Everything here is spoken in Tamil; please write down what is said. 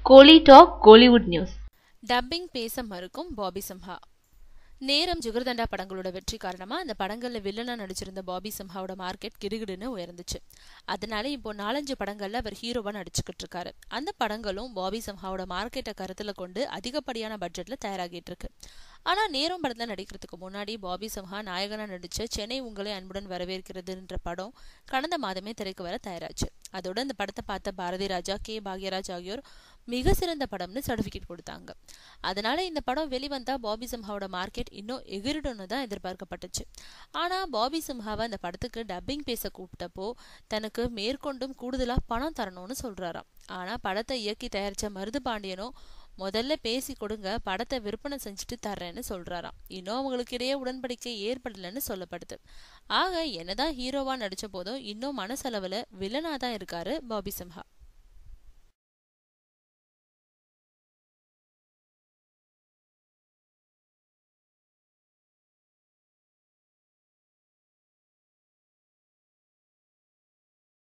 கோலி டாக் கோலிவுட் நியூஸ் டப்பிங் பேச மறுக்கும் பாபி சிம்ஹா நேரம் ஜிகர்தண்டா படங்களோட வெற்றி காரணமா அந்த படங்கள்ல வில்லனா நடிச்சிருந்த பாபி சிம்ஹாவோட மார்க்கெட் கிடுகிடுன்னு உயர்ந்துச்சு அதனால இப்போ நாலஞ்சு படங்கள்ல அவர் ஹீரோவா நடிச்சுக்கிட்டு இருக்காரு அந்த படங்களும் பாபி சிம்ஹாவோட மார்க்கெட்டை கருத்துல கொண்டு அதிகப்படியான பட்ஜெட்ல தயாராகிட்டு இருக்கு ஆனா நேரம் படத்துல நடிக்கிறதுக்கு முன்னாடி பாபி சிம்ஹா நாயகனா நடிச்ச சென்னை உங்களை அன்புடன் வரவேற்கிறதுன்ற படம் கடந்த மாதமே திரைக்கு வர தயாராச்சு அதோட இந்த படத்தை பார்த்த பாரதி ராஜா கே பாக்யராஜ் ஆகியோர் மிக சிறந்த படம்னு சர்டிபிகேட் கொடுத்தாங்க அதனால இந்த படம் வெளிவந்தா பாபி சிம்ஹாவோட மார்க்கெட் இன்னும் எகிரிடும்னு தான் எதிர்பார்க்கப்பட்டுச்சு ஆனா பாபி சிம்ஹாவை அந்த படத்துக்கு டப்பிங் பேச கூப்பிட்டப்போ தனக்கு மேற்கொண்டும் கூடுதலா பணம் தரணும்னு சொல்றாராம் ஆனா படத்தை இயக்கி தயாரிச்ச மருது பாண்டியனும் முதல்ல பேசி கொடுங்க படத்தை விற்பனை செஞ்சுட்டு தர்றேன்னு சொல்றாராம் இன்னும் அவங்களுக்கு இடையே உடன்படிக்கை ஏற்படலன்னு சொல்லப்படுது ஆக என்னதான் ஹீரோவா நடிச்ச போதும் இன்னும் மனசளவுல வில்லனா தான் இருக்காரு பாபி சிம்ஹா